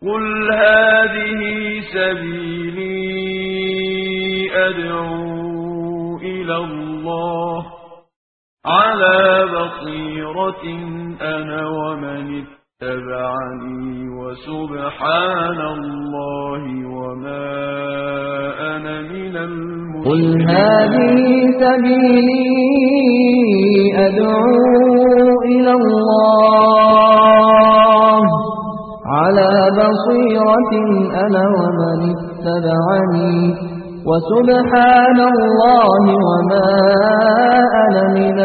قل هذه سبيلي أدعو إلى الله على بصيرة أنا ومن اتبعني وسبحان الله وما أنا من قل المشركين هذه سبيلي أدعو إلى الله على بصيرة أنا ومن اتبعني وسبحان الله وما أنا من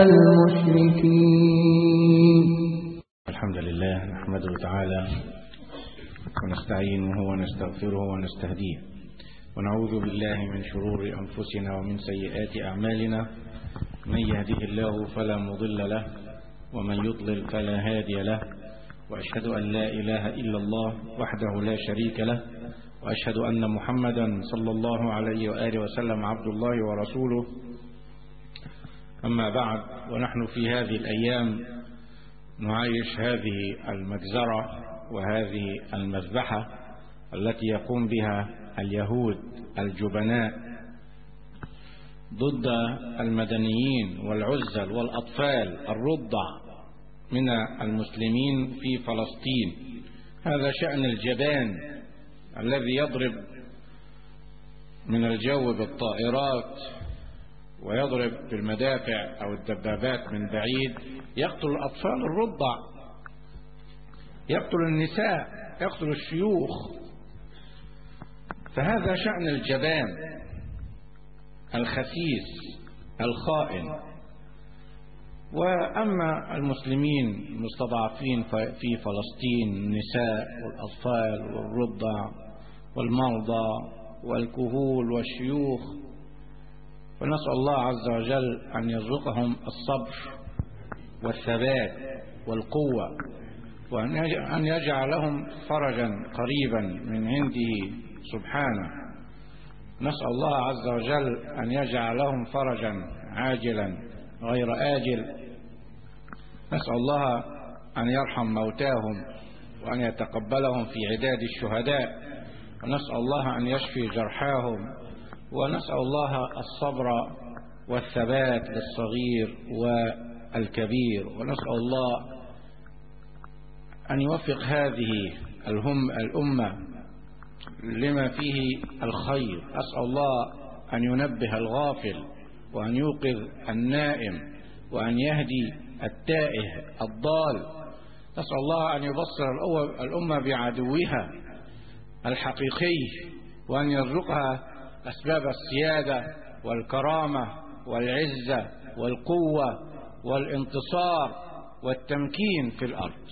المشركين الحمد لله نحمده تعالى ونستعينه ونستغفره ونستهديه ونعوذ بالله من شرور أنفسنا ومن سيئات أعمالنا من يهده الله فلا مضل له ومن يضلل فلا هادي له وأشهد أن لا إله إلا الله وحده لا شريك له وأشهد أن محمدا صلى الله عليه وآله وسلم عبد الله ورسوله أما بعد ونحن في هذه الأيام نعيش هذه المجزرة وهذه المذبحة التي يقوم بها اليهود الجبناء ضد المدنيين والعزل والأطفال الرضع من المسلمين في فلسطين هذا شأن الجبان الذي يضرب من الجو بالطائرات ويضرب بالمدافع أو الدبابات من بعيد يقتل الأطفال الرضع يقتل النساء يقتل الشيوخ فهذا شأن الجبان الخسيس الخائن وأما المسلمين المستضعفين في فلسطين النساء والأطفال والرضع والمرضى والكهول والشيوخ ونسأل الله عز وجل أن يرزقهم الصبر والثبات والقوة وأن يجعلهم فرجا قريبا من عنده سبحانه نسأل الله عز وجل أن يجعلهم فرجا عاجلا غير آجل نسأل الله أن يرحم موتاهم وأن يتقبلهم في عداد الشهداء ونسأل الله أن يشفي جرحاهم ونسأل الله الصبر والثبات للصغير والكبير ونسأل الله أن يوفق هذه الهم الأمة لما فيه الخير أسأل الله أن ينبه الغافل وأن يوقظ النائم وأن يهدي التائه الضال نسأل الله أن يبصر الأمة بعدوها الحقيقي وأن يرزقها أسباب السيادة والكرامة والعزة والقوة والانتصار والتمكين في الأرض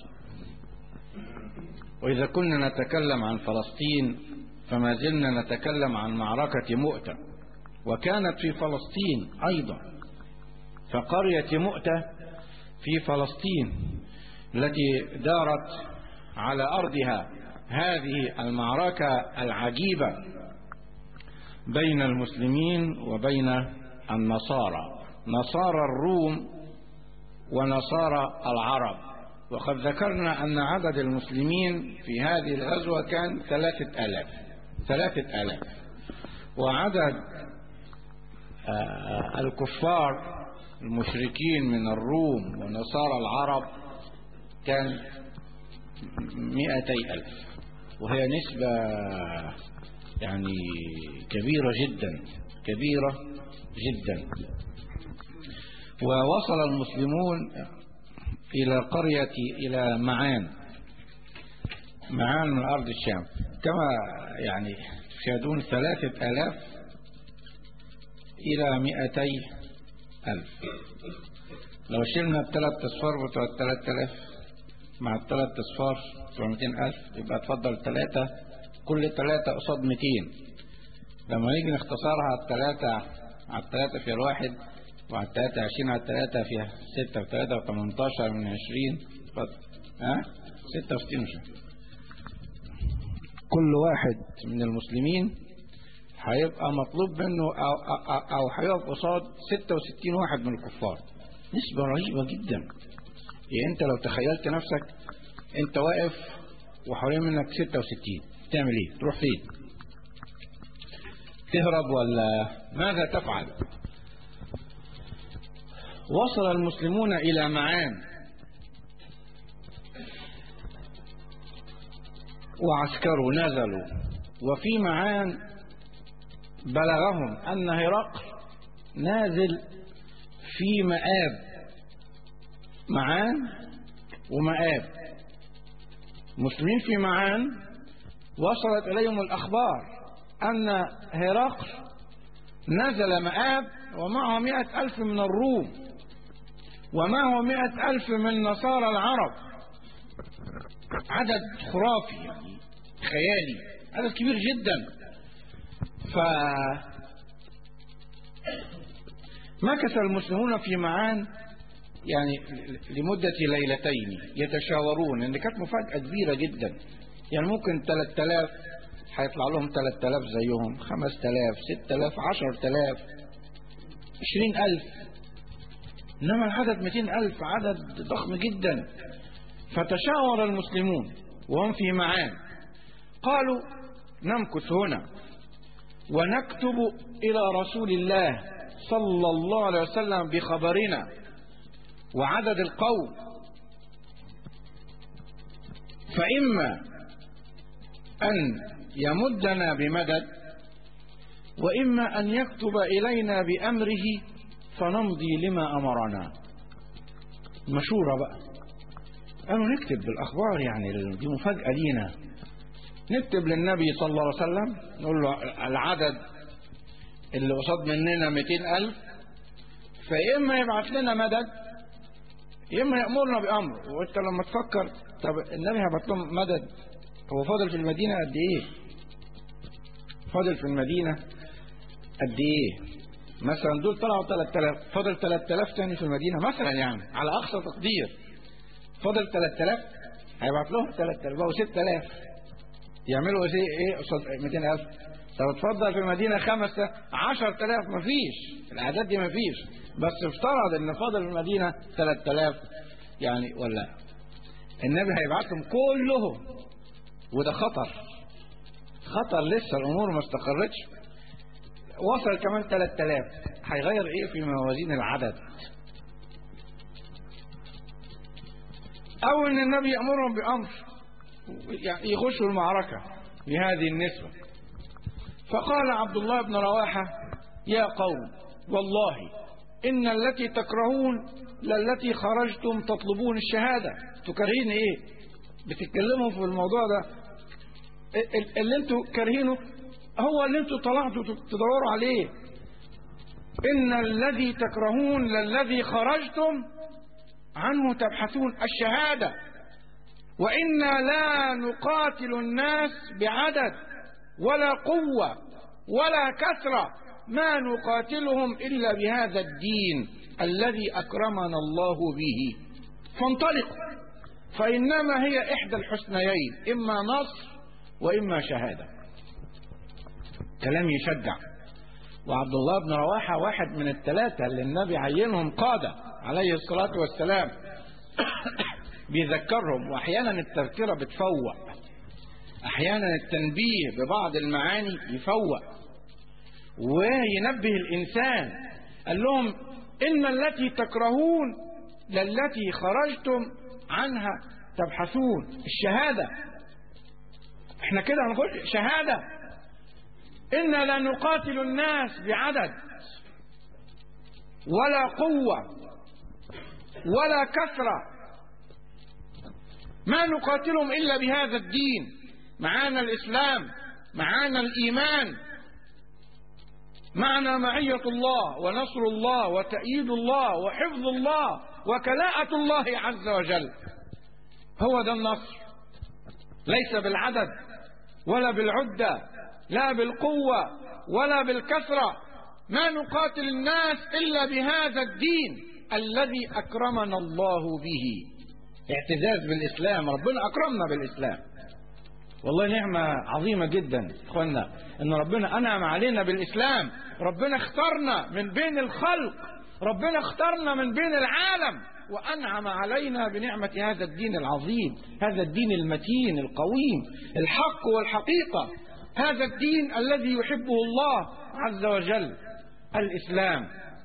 وإذا كنا نتكلم عن فلسطين فما زلنا نتكلم عن معركة مؤتة وكانت في فلسطين أيضا فقرية مؤتة في فلسطين التي دارت على أرضها هذه المعركة العجيبة بين المسلمين وبين النصارى نصارى الروم ونصارى العرب وقد ذكرنا أن عدد المسلمين في هذه الغزوة كان ثلاثة ألاف ثلاثة ألاف وعدد الكفار المشركين من الروم ونصارى العرب كان مئتي ألف وهي نسبة يعني كبيرة جدا كبيرة جدا ووصل المسلمون إلى قرية إلى معان معان من أرض الشام كما يعني تشاهدون ثلاثة ألاف إلى مئتي ألف لو شلنا الثلاث أصفار بتوع الثلاث ألاف مع الثلاث أصفار بتوع 200 ألف يبقى تفضل ثلاثة كل ثلاثة قصاد 200 لما نيجي نختصرها على الثلاثة على الثلاثة في الواحد وعلى الثلاثة عشرين على الثلاثة فيها ستة وثلاثة وثمانتاشر من عشرين ها ستة وستين كل واحد من المسلمين هيبقى مطلوب منه أو, أو, أو هيقف قصاد 66 واحد من الكفار نسبة رهيبة جدا يعني أنت لو تخيلت نفسك أنت واقف وحوالين منك 66 تعمل ايه تروح فين تهرب ولا ماذا تفعل وصل المسلمون إلى معان وعسكروا نزلوا وفي معان بلغهم أن هرقل نازل في مآب معان ومآب مسلمين في معان وصلت إليهم الأخبار أن هرقل نزل مآب ومعه مئة ألف من الروم ومعه مئة ألف من نصارى العرب عدد خرافي يعني خيالي عدد كبير جدا ف مكث المسلمون في معان يعني لمدة ليلتين يتشاورون لأن كانت مفاجأة كبيرة جدا يعني ممكن 3000 هيطلع لهم 3000 زيهم 5000 6000 10000 20000 إنما العدد 200000 عدد ضخم جدا فتشاور المسلمون وهم في معان قالوا نمكث هنا ونكتب إلى رسول الله صلى الله عليه وسلم بخبرنا وعدد القوم فإما أن يمدنا بمدد وإما أن يكتب إلينا بأمره فنمضي لما أمرنا مشورة بقى قالوا نكتب بالأخبار يعني دي مفاجأة لينا نكتب للنبي صلى الله عليه وسلم نقول له العدد اللي قصاد مننا 200 ألف فإما يبعث لنا مدد إما يأمرنا بأمر وأنت لما تفكر طب النبي هيبعت لهم مدد هو فاضل في المدينة قد إيه فاضل في المدينة قد إيه مثلا دول طلعوا 3000 فاضل 3000 تاني في المدينة مثلا يعني على أقصى تقدير فاضل 3000 هيبعت لهم 3000 بقوا 6000 يعملوا ايه قصاد 200000 طب اتفضل في المدينة خمسة 10000 مفيش الأعداد دي مفيش بس افترض ان فاضل في المدينة 3000 يعني ولا النبي هيبعتهم كلهم وده خطر خطر لسه الامور ما استقرتش وصل كمان 3000 هيغير ايه في موازين العدد او ان النبي يامرهم بامر يعني يخشوا المعركه بهذه النسبه فقال عبد الله بن رواحه يا قوم والله ان التي تكرهون للتي خرجتم تطلبون الشهاده تكرهين ايه بتتكلموا في الموضوع ده اللي انتوا كارهينه هو اللي انتوا طلعتوا تدوروا عليه ان الذي تكرهون للذي خرجتم عنه تبحثون الشهاده وانا لا نقاتل الناس بعدد ولا قوه ولا كثره ما نقاتلهم الا بهذا الدين الذي اكرمنا الله به فانطلقوا فانما هي احدى الحسنيين اما نصر واما شهاده كلام يشجع وعبد الله بن رواحة واحد من الثلاثة اللي النبي عينهم قادة عليه الصلاة والسلام بيذكرهم وأحيانا التذكرة بتفوق أحيانا التنبيه ببعض المعاني يفوق وينبه الإنسان قال لهم إن التي تكرهون للتي خرجتم عنها تبحثون الشهادة احنا كده هنخش شهادة إنا لا نقاتل الناس بعدد ولا قوة ولا كثرة ما نقاتلهم إلا بهذا الدين معانا الإسلام معانا الإيمان معنا معية الله ونصر الله وتأييد الله وحفظ الله وكلاءة الله عز وجل هو ده النصر ليس بالعدد ولا بالعدة لا بالقوة ولا بالكثرة ما نقاتل الناس إلا بهذا الدين الذي أكرمنا الله به اعتزاز بالإسلام ربنا أكرمنا بالإسلام والله نعمة عظيمة جدا اخوانا ان ربنا انعم علينا بالاسلام ربنا اختارنا من بين الخلق ربنا اختارنا من بين العالم وأنعم علينا بنعمة هذا الدين العظيم هذا الدين المتين القويم الحق والحقيقة هذا الدين الذي يحبه الله عز وجل الإسلام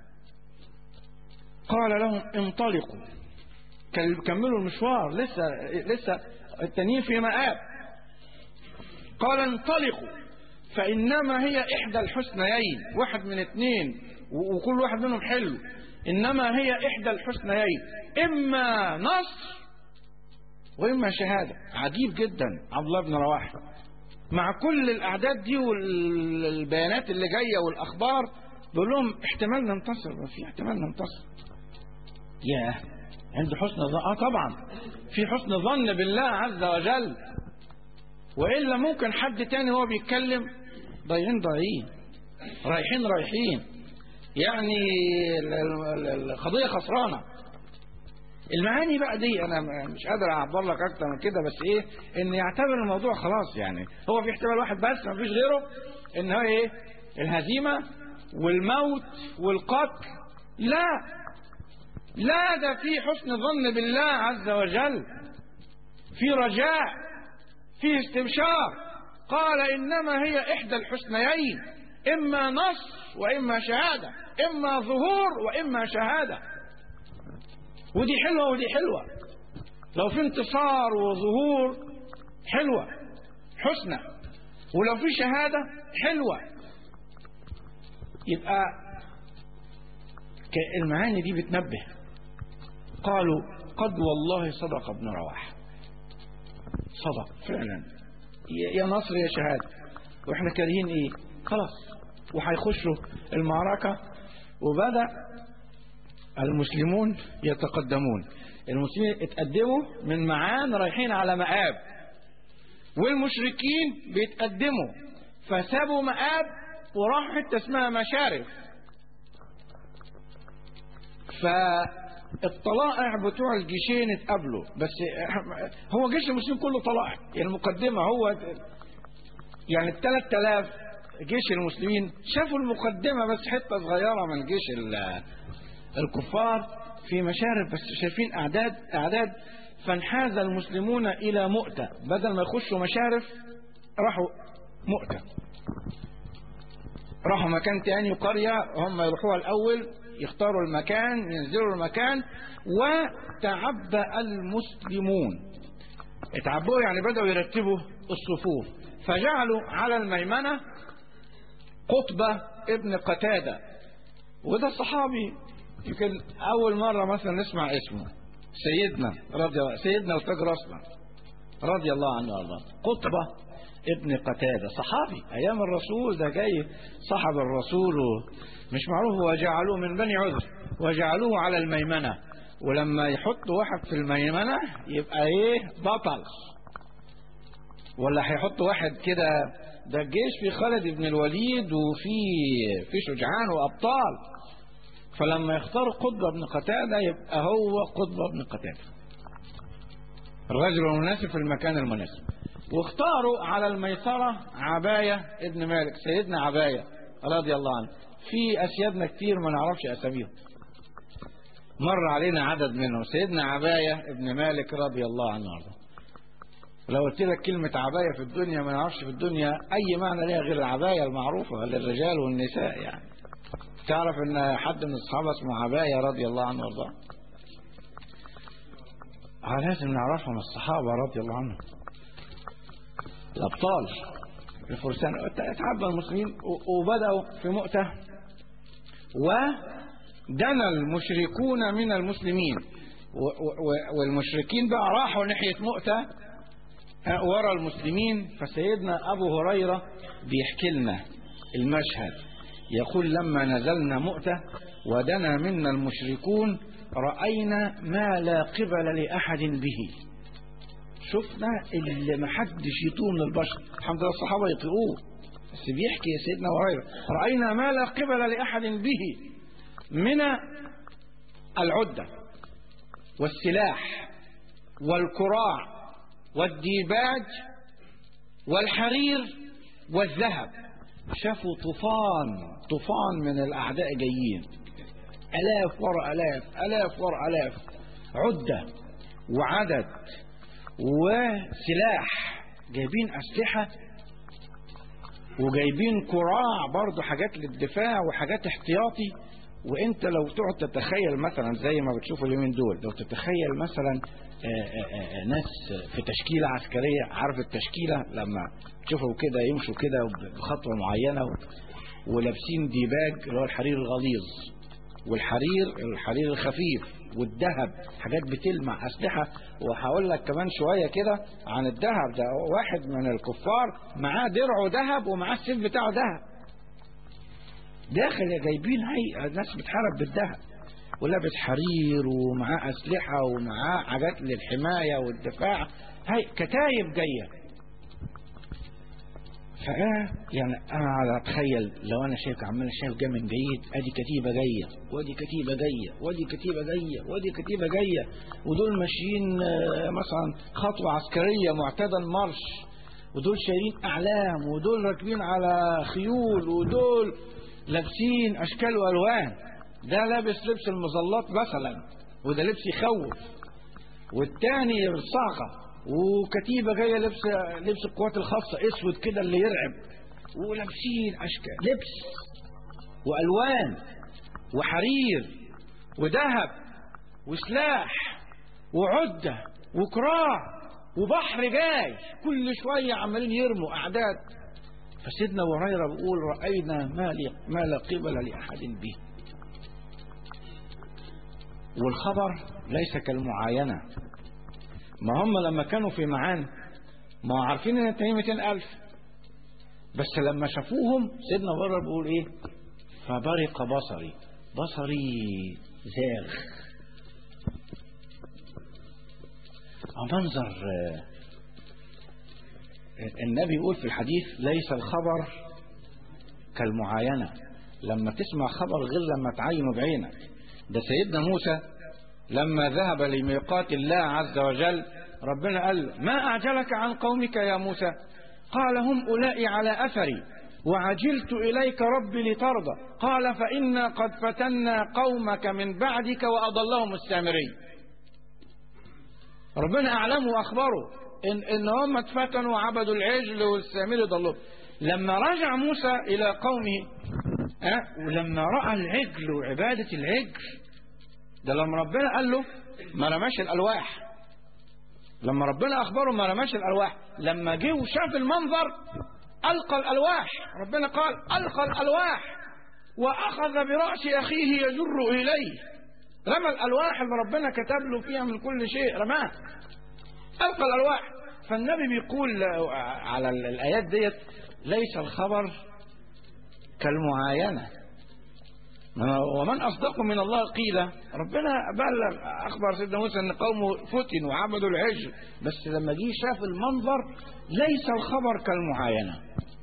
قال لهم انطلقوا كملوا المشوار لسه لسه التانيين في مآب قال انطلقوا فإنما هي إحدى الحسنيين واحد من اثنين وكل واحد منهم حلو إنما هي إحدى الحسنيين إما نصر وإما شهادة عجيب جدا عبد الله بن رواحة مع كل الأعداد دي والبيانات اللي جاية والأخبار بيقول لهم احتمال ننتصر في احتمال ننتصر ياه عنده حسن ظن اه طبعا في حسن ظن بالله عز وجل والا ممكن حد تاني هو بيتكلم ضايعين ضايعين رايحين رايحين يعني القضيه خسرانه المعاني بقى دي انا مش قادر اعبر لك اكتر من كده بس ايه ان يعتبر الموضوع خلاص يعني هو في احتمال واحد بس ما فيش غيره ان هو ايه الهزيمه والموت والقتل لا لا ده في حسن ظن بالله عز وجل في رجاء في استبشار قال انما هي احدى الحسنيين اما نصر واما شهاده اما ظهور واما شهاده ودي حلوه ودي حلوه لو في انتصار وظهور حلوه حسنى ولو في شهاده حلوه يبقى المعاني دي بتنبه قالوا قد والله صدق ابن رواحه صدق فعلا يا نصر يا شهاده واحنا كارهين ايه خلاص وهيخشوا المعركه وبدا المسلمون يتقدمون المسلمين اتقدموا من معان رايحين على مآب والمشركين بيتقدموا فسابوا مآب وراحوا حته اسمها مشارف فالطلائع بتوع الجيشين اتقابلوا بس هو جيش المسلمين كله طلائع يعني المقدمه هو يعني ال 3000 جيش المسلمين شافوا المقدمه بس حته صغيره من جيش الكفار في مشارف بس شايفين اعداد اعداد فانحاز المسلمون الى مؤتة بدل ما يخشوا مشارف راحوا مؤتة راحوا مكان تاني قرية هم يروحوها الاول يختاروا المكان ينزلوا المكان وتعبأ المسلمون اتعبوا يعني بدأوا يرتبوا الصفوف فجعلوا على الميمنة قطبة ابن قتادة وده صحابي يمكن أول مرة مثلا نسمع اسمه سيدنا رضي الله سيدنا وتاج راسنا رضي الله عنه وارضاه قطبة ابن قتادة صحابي أيام الرسول ده جاي صحب الرسول مش معروف وجعلوه من بني عذر وجعلوه على الميمنة ولما يحطوا واحد في الميمنة يبقى ايه بطل ولا هيحطوا واحد كده ده الجيش في خالد بن الوليد وفي في شجعان وابطال فلما يختاروا قطبة بن قتادة يبقى هو قطبة بن قتادة الرجل المناسب في المكان المناسب واختاروا على الميسرة عباية ابن مالك سيدنا عباية رضي الله عنه في أسيادنا كتير ما نعرفش أساميهم مر علينا عدد منهم سيدنا عباية ابن مالك رضي الله عنه وارضاه لو قلت لك كلمة عباية في الدنيا ما نعرفش في الدنيا أي معنى ليها غير العباية المعروفة للرجال والنساء يعني تعرف ان حد من الصحابة اسمه عباية رضي الله عنه وارضاه آه لازم نعرفهم الصحابة رضي الله عنهم الأبطال الفرسان اتعبى المسلمين وبدأوا في مؤتة ودنا المشركون من المسلمين والمشركين بقى راحوا ناحية مؤتة ورا المسلمين فسيدنا أبو هريرة بيحكي لنا المشهد يقول لما نزلنا مؤتة ودنا منا المشركون رأينا ما لا قبل لأحد به شفنا اللي ما حدش يطوه من البشر الحمد لله الصحابة يطيقوه بس بيحكي يا سيدنا هريرة رأينا ما لا قبل لأحد به من العدة والسلاح والكراع والديباج والحرير والذهب شافوا طوفان طوفان من الأعداء جايين آلاف ورا آلاف آلاف ورا آلاف عدة وعدد وسلاح جايبين أسلحة وجايبين كراع برضو حاجات للدفاع وحاجات احتياطي وانت لو تقعد تتخيل مثلا زي ما بتشوفوا اليومين دول لو تتخيل مثلا آآ آآ ناس في تشكيلة عسكرية عارف التشكيلة لما تشوفوا كده يمشوا كده بخطوة معينة ولابسين ديباج اللي هو الحرير الغليظ والحرير الحرير الخفيف والذهب حاجات بتلمع أسلحة وهقول لك كمان شوية كده عن الذهب ده واحد من الكفار معاه درعه ذهب ومعاه السيف بتاعه ذهب داخل يا جايبين هيئة ناس بتحارب بالذهب ولابس حرير ومعاه أسلحة ومعاه حاجات للحماية والدفاع هاي كتايب جاية فأنا يعني أنا على أتخيل لو أنا شايف عمال شايف جاي من بعيد أدي كتيبة جاية وأدي كتيبة جاية وأدي كتيبة جاية وأدي كتيبة جاية ودول ماشيين مثلا خطوة عسكرية معتدى المارش ودول شايلين أعلام ودول راكبين على خيول ودول لابسين اشكال والوان ده لابس لبس المظلات مثلا وده لبس يخوف والتاني الصاقة وكتيبة جاية لبس لبس القوات الخاصة اسود كده اللي يرعب ولابسين اشكال لبس والوان وحرير وذهب وسلاح وعدة وكراع وبحر جاي كل شوية عمالين يرموا اعداد فسيدنا هريرة بيقول رأينا ما, ما لا قبل لأحد به والخبر ليس كالمعاينة ما هم لما كانوا في معان ما عارفين ان التانيين 200 ألف بس لما شافوهم سيدنا هريرة بيقول ايه فبرق بصري بصري زاغ منظر النبي يقول في الحديث ليس الخبر كالمعاينة لما تسمع خبر غير لما تعينه بعينك ده سيدنا موسى لما ذهب لميقات الله عز وجل ربنا قال له ما أعجلك عن قومك يا موسى قال هم أولئي على أثري وعجلت إليك ربي لترضى قال فإنا قد فتنا قومك من بعدك وأضلهم السامري ربنا أعلمه وأخبره إن, إن هم اتفتنوا وعبدوا العجل والسامري ضلوا لما رجع موسى إلى قومه أه ولما رأى العجل وعبادة العجل ده لما ربنا قال له ما رماش الألواح لما ربنا أخبره ما رماش الألواح لما جه وشاف المنظر ألقى الألواح ربنا قال ألقى الألواح وأخذ برأس أخيه يجر إليه رمى الألواح اللي ربنا كتب له فيها من كل شيء رماه ألقى الألواح فالنبي بيقول على الآيات ديت ليس الخبر كالمعاينة ومن أصدق من الله قيل ربنا بلغ أخبر سيدنا موسى أن قومه فتنوا وعبدوا العجل بس لما جه شاف المنظر ليس الخبر كالمعاينة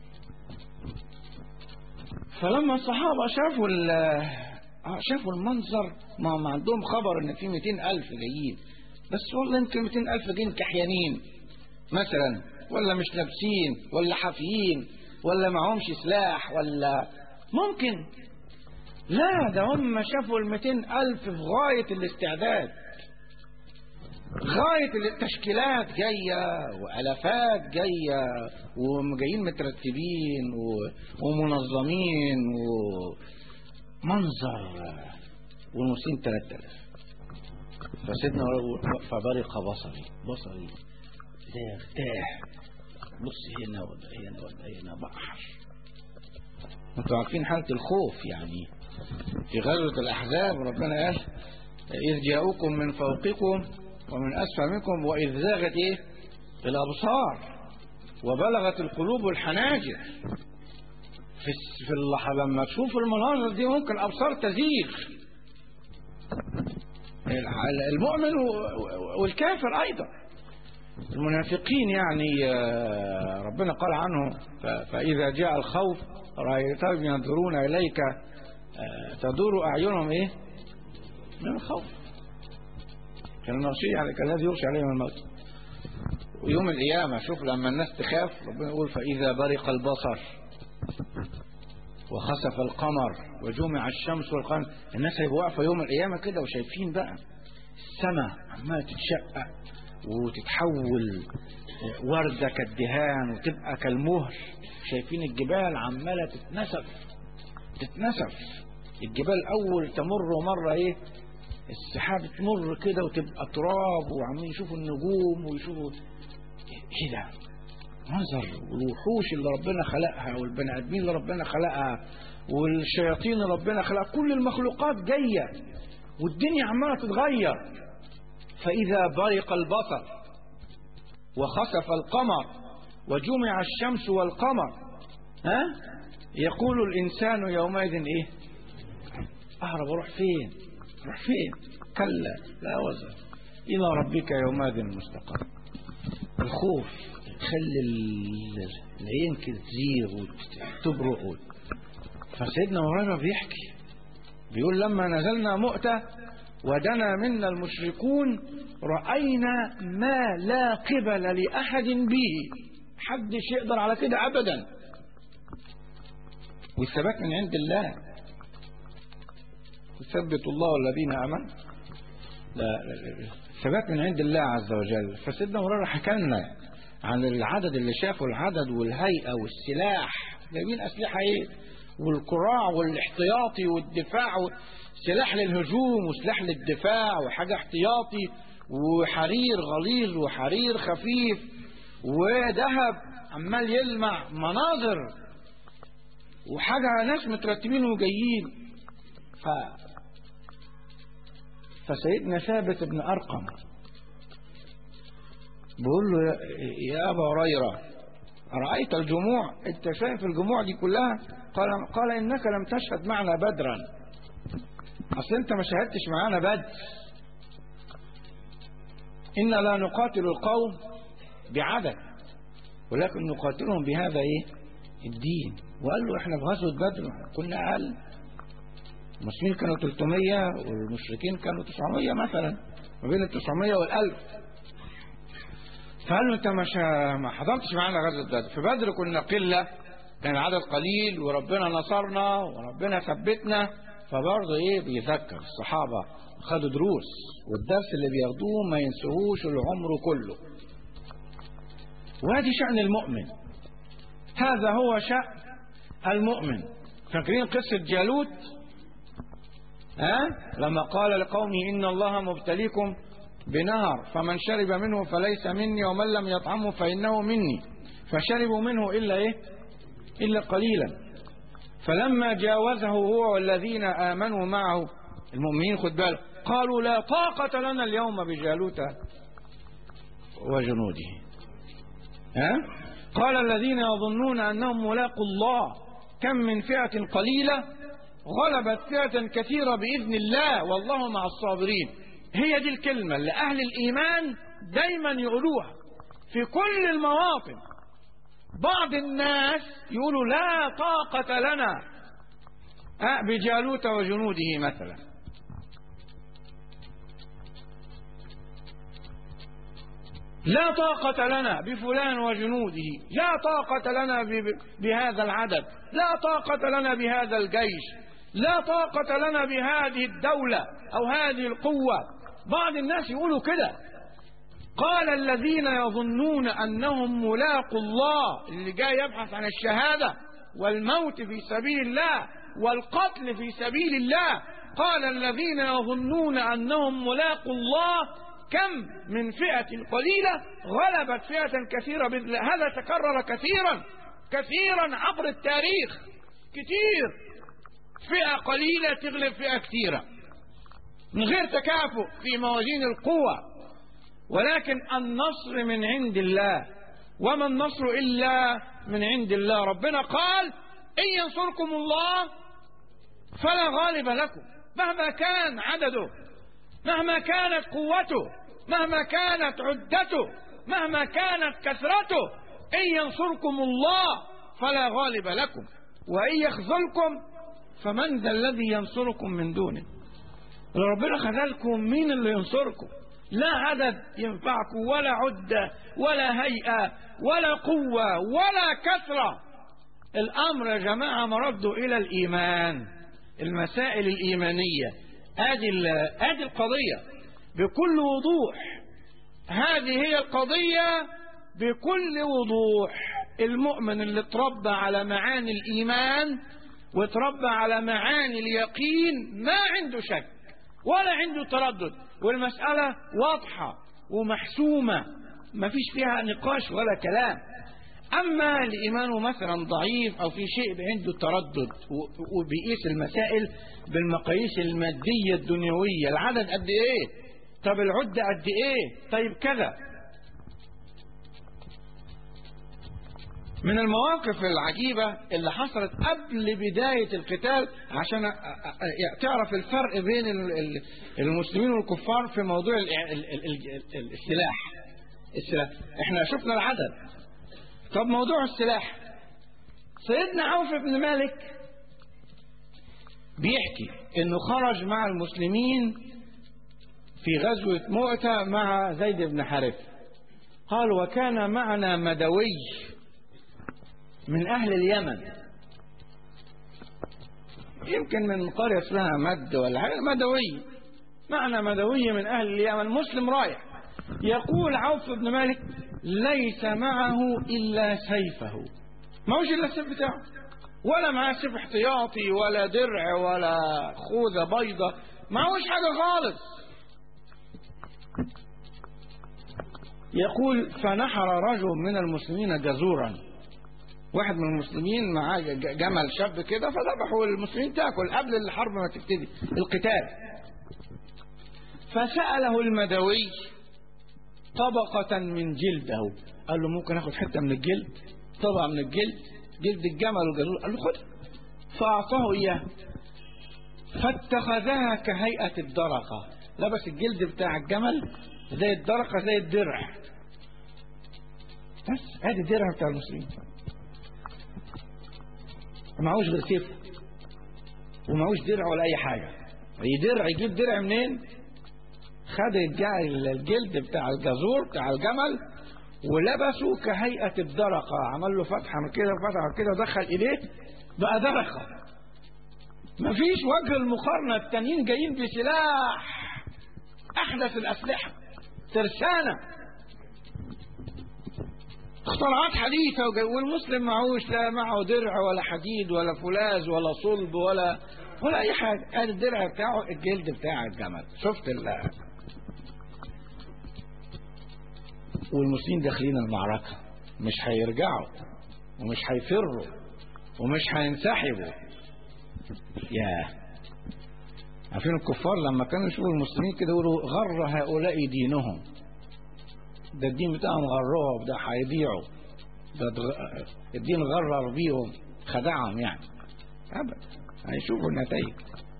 فلما الصحابة شافوا شافوا المنظر ما, ما عندهم خبر ان في 200 ألف جايين بس والله يمكن 200 ألف جايين كحيانين مثلا ولا مش لابسين ولا حافيين ولا معهمش سلاح ولا ممكن لا ده هم شافوا ال 200 ألف في غاية الاستعداد غاية التشكيلات جاية وألفات جاية وجايين مترتبين ومنظمين ومنظر والمسلمين 3000 فسيدنا فبرق بصري بصري ده ارتاح بص هنا ولا هنا ولا هنا بحر انتوا عارفين حالة الخوف يعني في غزوة الأحزاب ربنا قال إذ جاءوكم من فوقكم ومن أسفل منكم وإذ زاغت إيه الأبصار وبلغت القلوب الحناجر في في اللحظة لما تشوف المناظر دي ممكن الأبصار تزيغ المؤمن والكافر أيضا المنافقين يعني ربنا قال عنه فإذا جاء الخوف رأيتهم ينظرون إليك تدور أعينهم إيه من الخوف كان المغشي على كالذي يغشي عليهم الموت ويوم القيامة شوف لما الناس تخاف ربنا يقول فإذا برق البصر وخسف القمر وجمع الشمس والقمر الناس هيبقوا واقفه يوم القيامه كده وشايفين بقى السماء عماله تتشقق وتتحول ورده كالدهان وتبقى كالمهر شايفين الجبال عماله تتنسف تتنسف الجبال اول تمر مره ايه السحاب تمر كده وتبقى تراب وعمالين يشوفوا النجوم ويشوفوا ايه ده منظر والوحوش اللي ربنا خلقها والبني ادمين اللي ربنا خلقها والشياطين اللي ربنا خلقها كل المخلوقات جايه والدنيا عماله تتغير فاذا برق البصر وخسف القمر وجمع الشمس والقمر ها يقول الانسان يومئذ ايه اهرب اروح فين اروح فين كلا لا وزن الى ربك يومئذ المستقر الخوف خلي العين كده تزيغ وتبرق فسيدنا هريره بيحكي بيقول لما نزلنا مؤتة ودنا منا المشركون رأينا ما لا قبل لأحد به حدش يقدر على كده أبدا والثبات من عند الله يثبت الله الذين آمنوا لا الثبات من عند الله عز وجل فسيدنا هريره حكى لنا عن العدد اللي شافوا العدد والهيئة والسلاح جايبين أسلحة إيه والقراع والاحتياطي والدفاع سلاح للهجوم وسلاح للدفاع وحاجة احتياطي وحرير غليظ وحرير خفيف وذهب عمال يلمع مناظر وحاجة ناس مترتبين وجايين ف... فسيدنا ثابت بن أرقم بقول له يا أبا هريرة أرأيت الجموع أنت شايف الجموع دي كلها قال, قال إنك لم تشهد معنا بدرا أصل أنت ما شهدتش معانا بدر إنا لا نقاتل القوم بعدد ولكن نقاتلهم بهذا إيه الدين وقال له إحنا في غزوة بدر كنا أقل المسلمين كانوا 300 والمشركين كانوا 900 مثلا ما بين ال 900 وال 1000 فقال له انت مش ما حضرتش معانا غزوه بدر في بدر كنا قله كان العدد قليل وربنا نصرنا وربنا ثبتنا فبرضه ايه بيذكر الصحابه خدوا دروس والدرس اللي بياخدوه ما ينسوهوش العمر كله وادي شأن المؤمن هذا هو شأن المؤمن فاكرين قصة جالوت ها لما قال لقومه إن الله مبتليكم بنهر فمن شرب منه فليس مني ومن لم يطعمه فإنه مني فشربوا منه إلا إيه إلا قليلا فلما جاوزه هو والذين آمنوا معه المؤمنين خد بالك قالوا لا طاقة لنا اليوم بجالوت وجنوده ها قال الذين يظنون أنهم ملاقوا الله كم من فئة قليلة غلبت فئة كثيرة بإذن الله والله مع الصابرين هي دي الكلمة اللي أهل الإيمان دايما يقولوها في كل المواطن بعض الناس يقولوا لا طاقة لنا بجالوت وجنوده مثلا لا طاقة لنا بفلان وجنوده لا طاقة لنا بهذا العدد لا طاقة لنا بهذا الجيش لا طاقة لنا بهذه الدولة أو هذه القوة بعض الناس يقولوا كده قال الذين يظنون أنهم ملاقوا الله اللي جاي يبحث عن الشهادة والموت في سبيل الله والقتل في سبيل الله قال الذين يظنون أنهم ملاقوا الله كم من فئة قليلة غلبت فئة كثيرة بإذن الله هذا تكرر كثيرا كثيرا عبر التاريخ كثير فئة قليلة تغلب فئة كثيرة من غير تكافؤ في موازين القوة ولكن النصر من عند الله وما النصر إلا من عند الله ربنا قال إن ينصركم الله فلا غالب لكم مهما كان عدده مهما كانت قوته مهما كانت عدته مهما كانت كثرته إن ينصركم الله فلا غالب لكم وإن يخذلكم فمن ذا الذي ينصركم من دونه لو ربنا خذلكم مين اللي ينصركم لا عدد ينفعكم ولا عدة ولا هيئة ولا قوة ولا كثرة الأمر يا جماعة مرده إلى الإيمان المسائل الإيمانية آدي آدي القضية بكل وضوح هذه هي القضية بكل وضوح المؤمن اللي اتربى على معاني الإيمان واتربى على معاني اليقين ما عنده شك ولا عنده تردد والمسألة واضحة ومحسومة ما فيش فيها نقاش ولا كلام أما الإيمان مثلا ضعيف أو في شيء عنده تردد وبيقيس المسائل بالمقاييس المادية الدنيوية العدد قد إيه طب العدة قد إيه طيب كذا من المواقف العجيبة اللي حصلت قبل بداية القتال عشان تعرف الفرق بين المسلمين والكفار في موضوع السلاح السلاح احنا شفنا العدد طب موضوع السلاح سيدنا عوف بن مالك بيحكي انه خرج مع المسلمين في غزوة مؤتة مع زيد بن حارث قال وكان معنا مدوي من أهل اليمن يمكن من قرية اسمها مد ولا حاجة مدوي معنى مدوي من أهل اليمن مسلم رايح يقول عوف بن مالك ليس معه إلا سيفه ما هوش إلا السيف بتاعه ولا معاه سيف احتياطي ولا درع ولا خوذة بيضة ما هوش حاجة خالص يقول فنحر رجل من المسلمين جزورا واحد من المسلمين معاه جمل شاب كده فذبحوا المسلمين تاكل قبل الحرب ما تبتدي القتال فسأله المدوي طبقة من جلده قال له ممكن اخد حتة من الجلد طبقة من الجلد جلد الجمل والجزور قال له خد فأعطاه إياه فاتخذها كهيئة الدرقة لبس الجلد بتاع الجمل زي الدرقة زي الدرع بس ادي الدرع بتاع المسلمين معهوش غير سيف ومعهوش درع ولا اي حاجه اي درع يجيب درع منين خد الجلد بتاع الجزور بتاع الجمل ولبسه كهيئة الدرقة عمل له فتحة من كده وفتحة كده ودخل ايديه بقى درقة مفيش وجه المقارنة التانيين جايين بسلاح أحدث الأسلحة ترسانة اختراعات حديثة والمسلم معهوش لا معه درع ولا حديد ولا فولاذ ولا صلب ولا ولا أي حاجة ادي الدرع بتاعه الجلد بتاع الجمل شفت ال والمسلمين داخلين المعركة مش هيرجعوا ومش هيفروا ومش هينسحبوا يا عارفين الكفار لما كانوا يشوفوا المسلمين كده يقولوا غر هؤلاء دينهم ده الدين بتاعهم غرهم ده هيضيعوا ده الدين غرر بيهم خدعهم يعني ابدا هيشوفوا النتائج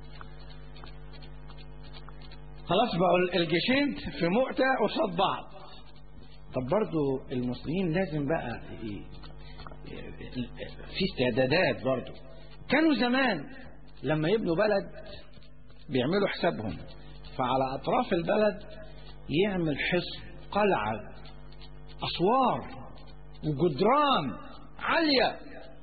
خلاص بقوا الجيشين في مؤتة قصاد بعض طب برضو المسلمين لازم بقى في استعدادات برضو كانوا زمان لما يبنوا بلد بيعملوا حسابهم فعلى أطراف البلد يعمل حصن قلعة أسوار وجدران عالية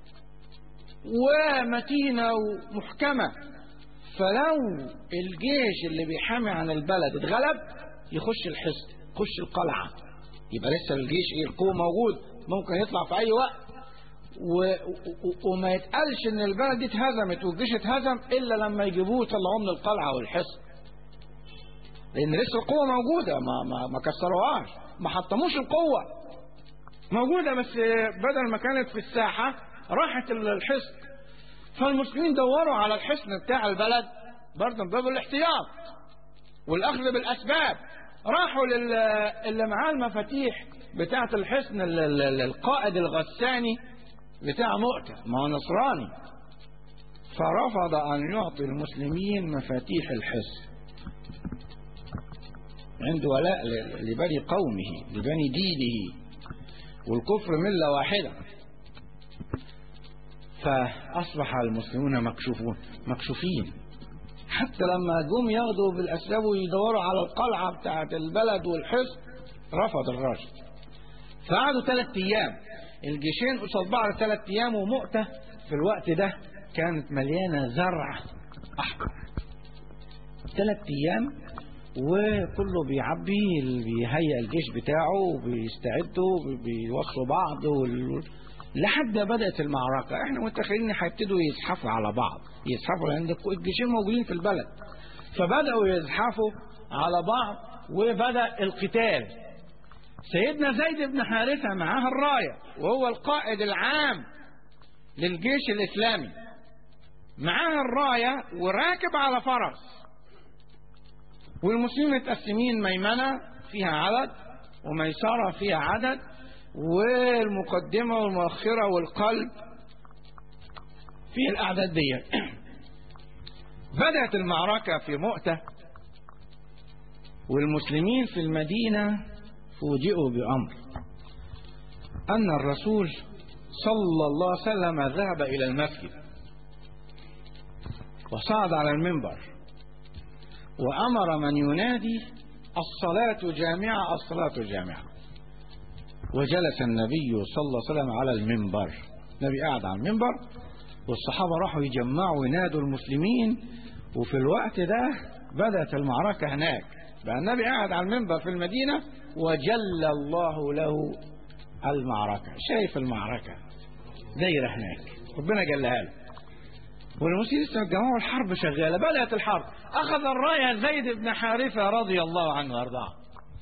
ومتينة ومحكمة فلو الجيش اللي بيحامي عن البلد اتغلب يخش الحصن يخش القلعة يبقى لسه الجيش ايه القوة موجود ممكن يطلع في أي وقت و... و... وما يتقالش ان البلد دي اتهزمت والجيش اتهزم الا لما يجيبوه يطلعوه من القلعه والحصن لان لسه القوه موجوده ما ما ما كسروهاش ما حطموش القوه موجوده بس بدل ما كانت في الساحه راحت الحصن فالمسلمين دوروا على الحصن بتاع البلد برضه من باب الاحتياط والاخذ بالاسباب راحوا لل... اللي معاه المفاتيح بتاعه الحصن القائد الغساني بتاع مؤتة ما هو نصراني فرفض أن يعطي المسلمين مفاتيح الحصن عنده ولاء لبني قومه لبني دينه والكفر ملة واحدة فأصبح المسلمون مكشوفون مكشوفين حتى لما جم ياخدوا بالأسباب ويدوروا على القلعة بتاعة البلد والحصن رفض الراجل فقعدوا ثلاث أيام الجيشين قصاد بعض ثلاث ايام ومؤتة في الوقت ده كانت مليانة زرع احمر ثلاث ايام وكله بيعبي بيهيئ الجيش بتاعه وبيستعدوا بيوصوا بعض وال... لحد ما بدأت المعركة احنا متخيلين هيبتدوا يزحفوا على بعض يزحفوا لان الجيشين موجودين في البلد فبدأوا يزحفوا على بعض وبدأ القتال سيدنا زيد بن حارثة معاه الراية وهو القائد العام للجيش الإسلامي معاه الراية وراكب على فرس والمسلمين متقسمين ميمنة فيها عدد وميسرة فيها عدد والمقدمة والمؤخرة والقلب في الأعداد دي بدأت المعركة في مؤتة والمسلمين في المدينة فوجئوا بأمر أن الرسول صلى الله عليه وسلم ذهب إلى المسجد وصعد على المنبر وأمر من ينادي الصلاة جامعة الصلاة جامعة وجلس النبي صلى الله عليه وسلم على المنبر النبي قاعد على المنبر والصحابة راحوا يجمعوا وينادوا المسلمين وفي الوقت ده بدأت المعركة هناك بقى النبي قاعد على المنبر في المدينة وجل الله له المعركة شايف المعركة دايرة هناك ربنا جلها له والمسلمين لسه الجماعة الحرب شغالة بدأت الحرب أخذ الراية زيد بن حارثة رضي الله عنه وارضاه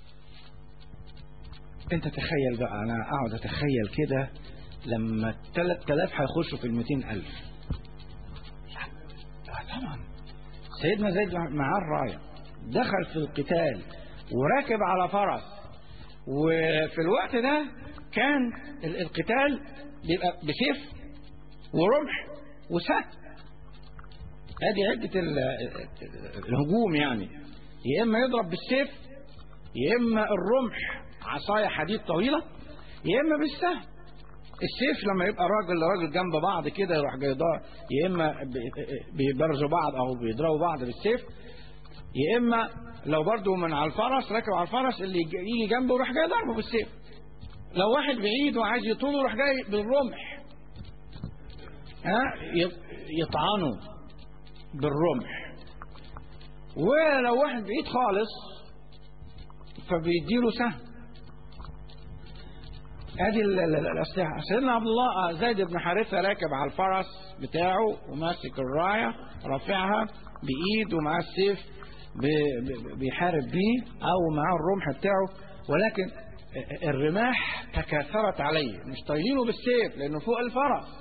انت تخيل بقى انا اقعد اتخيل كده لما 3000 هيخشوا في ال 200000 لا طبعا سيدنا زيد معاه الرايه دخل في القتال وراكب على فرس وفي الوقت ده كان القتال بيبقى بسيف ورمح وسهم ادي عدة الهجوم يعني يا اما يضرب بالسيف يا اما الرمح عصاية حديد طويلة يا اما بالسهم السيف لما يبقى راجل لراجل جنب بعض كده يروح جاي يا اما بيبرزوا بعض او بيضربوا بعض بالسيف يا اما لو برضه من على الفرس راكب على الفرس اللي يجي جنبه يروح جاي ضربه بالسيف لو واحد بعيد وعايز يطوله يروح جاي بالرمح ها يطعنه بالرمح ولو واحد بعيد خالص فبيديله سهم ادي الاسلحه سيدنا عبد الله زيد بن حارثه راكب على الفرس بتاعه وماسك الرايه رافعها بايد ومعاه السيف بيحارب بيه او معاه الرمح بتاعه ولكن الرماح تكاثرت عليه مش طايلينه بالسيف لانه فوق الفرس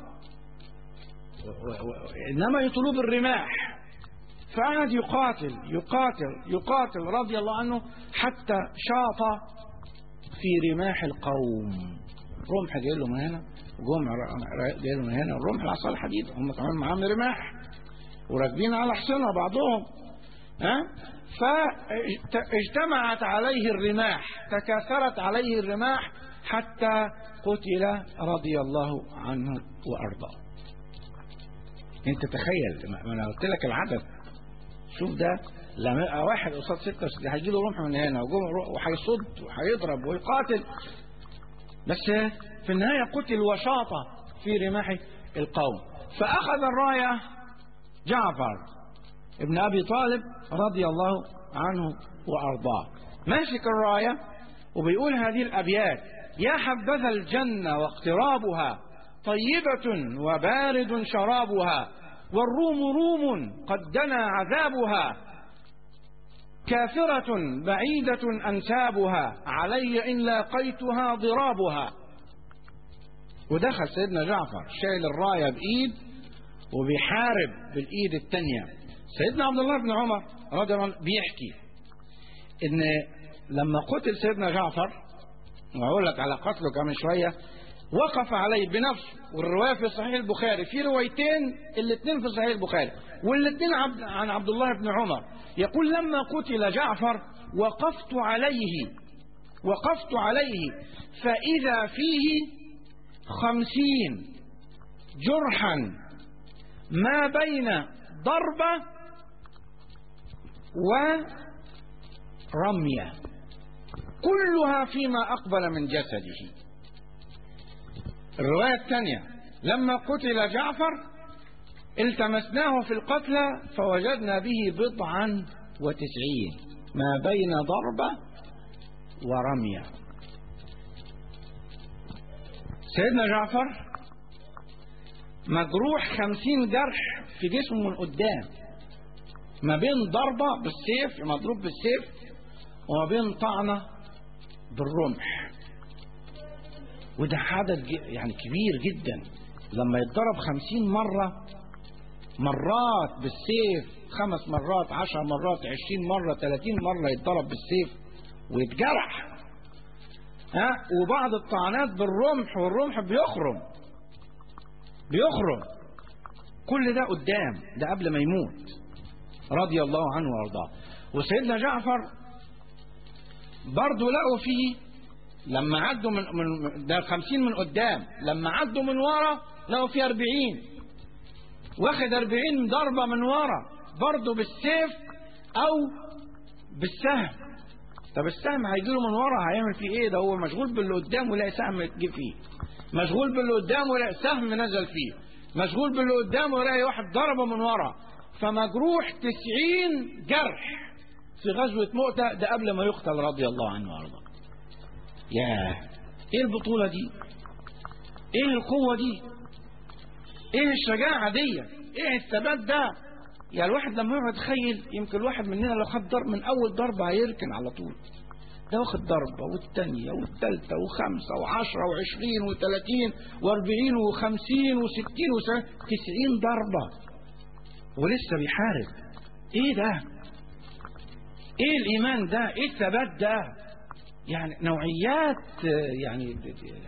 انما يطلوه بالرماح فقعد يقاتل يقاتل يقاتل رضي الله عنه حتى شاط في رماح القوم رمح جاي له من هنا جمع جاي له من هنا الرمح العصا الحديد هم كمان معاهم رماح وراكبين على حصنة بعضهم ها فاجتمعت عليه الرماح تكاثرت عليه الرماح حتى قتل رضي الله عنه وارضاه انت تخيل ما انا قلت لك العدد شوف ده لما واحد قصاد ستة هيجي له رمح من هنا وهيصد وهيضرب ويقاتل بس في النهاية قتل وشاط في رماح القوم فأخذ الراية جعفر ابن أبي طالب رضي الله عنه وأرضاه ماسك الراية وبيقول هذه الأبيات يا حبذا الجنة واقترابها طيبة وبارد شرابها والروم روم قد دنا عذابها كافرة بعيدة أنسابها علي إن لاقيتها ضرابها ودخل سيدنا جعفر شايل الراية بإيد وبيحارب بالإيد التانية سيدنا عبد الله بن عمر رضي الله عنه بيحكي إن لما قتل سيدنا جعفر وأقول لك على قتله كمان شوية وقف عليه بنفسه والرواية في صحيح البخاري في روايتين الاثنين في صحيح البخاري والاثنين عبد عن عبد الله بن عمر يقول لما قتل جعفر وقفت عليه وقفت عليه فإذا فيه خمسين جرحا ما بين ضربة ورمية كلها فيما أقبل من جسده الرواية الثانية لما قتل جعفر التمسناه في القتلى فوجدنا به بضعا وتسعين ما بين ضربة ورمية سيدنا جعفر مجروح خمسين جرح في جسمه من قدام ما بين ضربة بالسيف مضروب بالسيف وما بين طعنة بالرمح وده عدد يعني كبير جدا لما يتضرب خمسين مرة مرات بالسيف خمس مرات عشر مرات عشرين مرة ثلاثين مرة يتضرب بالسيف ويتجرح ها وبعض الطعنات بالرمح والرمح بيخرم بيخرم كل ده قدام ده قبل ما يموت رضي الله عنه وارضاه وسيدنا جعفر برضه لقوا فيه لما عدوا من, من ده خمسين من قدام لما عدوا من ورا لقوا فيه أربعين واخد أربعين ضربة من ورا برضه بالسيف أو بالسهم طب السهم هيجي له من ورا هيعمل فيه ايه ده هو مشغول باللي قدام ولا سهم يجي فيه مشغول باللي قدام ولا سهم نزل فيه مشغول باللي قدام ولا واحد ضربه من ورا فمجروح تسعين جرح في غزوة مؤتة ده قبل ما يقتل رضي الله عنه وارضاه ياه ايه البطولة دي ايه القوة دي ايه الشجاعة دي ايه الثبات ده يعني الواحد لما يقعد يتخيل يمكن الواحد مننا لو خد ضرب من اول ضربة هيركن على طول ده واخد ضربة والتانية والتالتة وخمسة وعشرة وعشرين وثلاثين واربعين وخمسين وستين وسبعين تسعين ضربة ولسه بيحارب ايه ده ايه الايمان ده ايه الثبات ده يعني نوعيات يعني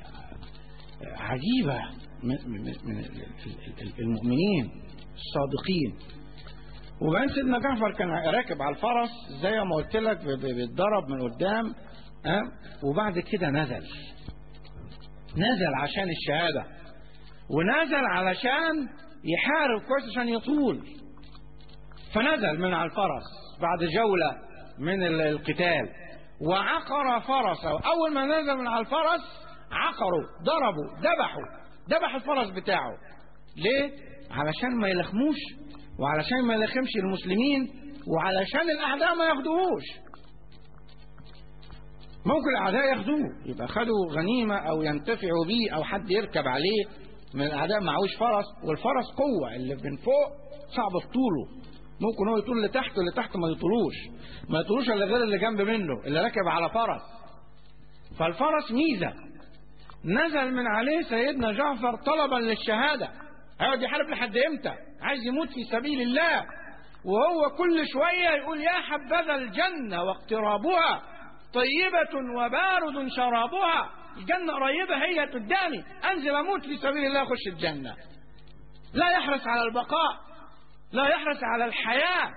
عجيبة من, من المؤمنين الصادقين وبعدين سيدنا جعفر كان راكب على الفرس زي ما قلت لك بيتضرب من قدام أه؟ وبعد كده نزل نزل عشان الشهادة ونزل علشان يحارب كويس عشان يطول فنزل من على الفرس بعد جولة من القتال وعقر فرسه أول ما نزل من على الفرس عقروا ضربوا ذبحوا ذبح الفرس بتاعه ليه؟ علشان ما يلخموش وعلشان ما يلخمش المسلمين وعلشان الأعداء ما ياخدوهوش ممكن الأعداء ياخدوه يبقى خدوا غنيمة أو ينتفعوا بيه أو حد يركب عليه من الأعداء معهوش فرس والفرس قوة اللي من فوق صعب طوله ممكن هو يطول لتحت واللي تحت ما يطولوش ما يطولوش الا غير اللي جنب منه اللي راكب على فرس فالفرس ميزة نزل من عليه سيدنا جعفر طلبا للشهادة هيقعد يحارب لحد امتى عايز يموت في سبيل الله وهو كل شوية يقول يا حبذا الجنة واقترابها طيبة وبارد شرابها الجنة قريبة هي قدامي انزل اموت في سبيل الله اخش الجنة لا يحرص على البقاء لا يحرص على الحياة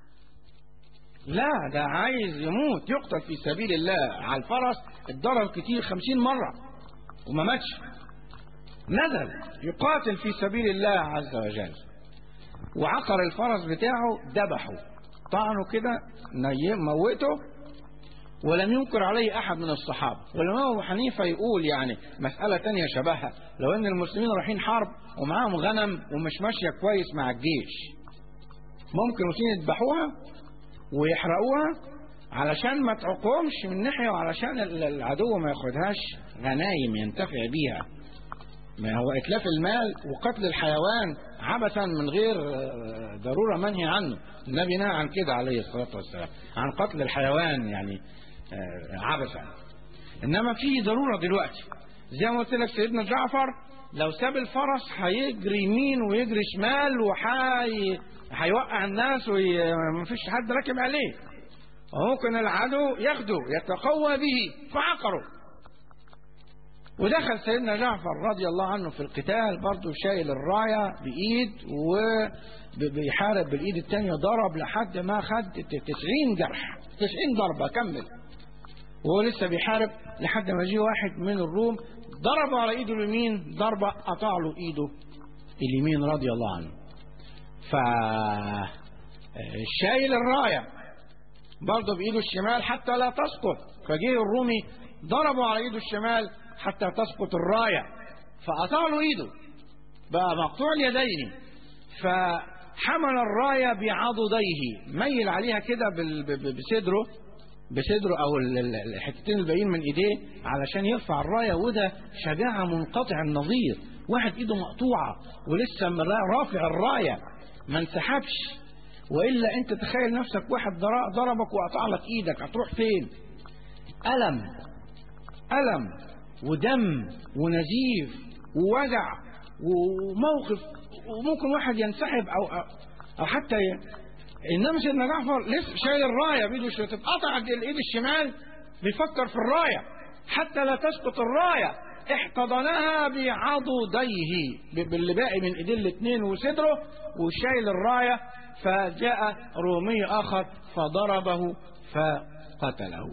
لا ده عايز يموت يقتل في سبيل الله على الفرس اتضرب كتير خمسين مرة وما ماتش نزل يقاتل في سبيل الله عز وجل وعقر الفرس بتاعه ذبحه طعنه كده موته ولم ينكر عليه أحد من الصحابة والإمام أبو حنيفة يقول يعني مسألة تانية شبهها لو أن المسلمين رايحين حرب ومعاهم غنم ومش ماشية كويس مع الجيش ممكن المسلمين يذبحوها ويحرقوها علشان ما تعقومش من ناحية وعلشان العدو ما ياخدهاش غنايم ينتفع بيها ما هو إتلاف المال وقتل الحيوان عبثا من غير ضرورة منهي عنه النبي نهى عن كده عليه الصلاة والسلام عن قتل الحيوان يعني عبثا إنما في ضرورة دلوقتي زي ما قلت لك سيدنا جعفر لو ساب الفرس هيجري يمين ويجري شمال وحي هيوقع الناس ومفيش حد راكب عليه وممكن العدو ياخده يتقوى به فعقره ودخل سيدنا جعفر رضي الله عنه في القتال برضه شايل الراية بإيد وبيحارب بالإيد التانية ضرب لحد ما خد تسعين جرح تسعين ضربة كمل وهو لسه بيحارب لحد ما جه واحد من الروم ضربه على ايده اليمين ضربة قطع له ايده اليمين رضي الله عنه ف شايل الراية برضه بإيده الشمال حتى لا تسقط فجه الرومي ضربه على ايده الشمال حتى تسقط الراية فقطع له ايده بقى مقطوع اليدين فحمل الرايه بعضديه ميل عليها كده بال- ب- ب- بصدره بصدره او ال- ال- الحتتين الباقيين من ايديه علشان يرفع الرايه وده شجاعه منقطع النظير واحد ايده مقطوعه ولسه مرا- رافع الرايه ما انسحبش والا انت تخيل نفسك واحد ضر- ضربك وقطع لك ايدك هتروح فين الم الم ودم ونزيف ووجع وموقف وممكن واحد ينسحب او او, أو حتى ي... انما سيدنا جعفر لسه شايل الرايه بايده مش تتقطع الايد الشمال بيفكر في الرايه حتى لا تسقط الرايه احتضنها بعضديه ب- باللي باقي من ايديه الاثنين وصدره وشايل الرايه فجاء رومي اخر فضربه فقتله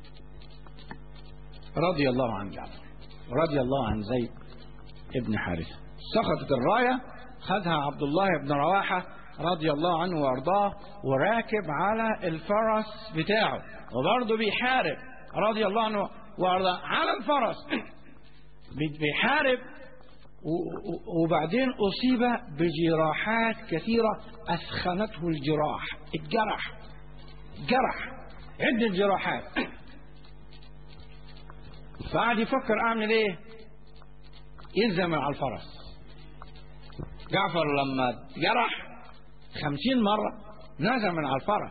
رضي الله عن جعفر رضي الله عن زيد ابن حارثة سقطت الراية خدها عبد الله بن رواحة رضي الله عنه وارضاه وراكب على الفرس بتاعه وبرضه بيحارب رضي الله عنه وارضاه على الفرس بي- بيحارب و- و- وبعدين أصيب بجراحات كثيرة أثخنته الجراح الجرح جرح عدة جراحات فقعد يفكر اعمل ايه ينزل من على الفرس جعفر لما جرح خمسين مرة نزل من على الفرس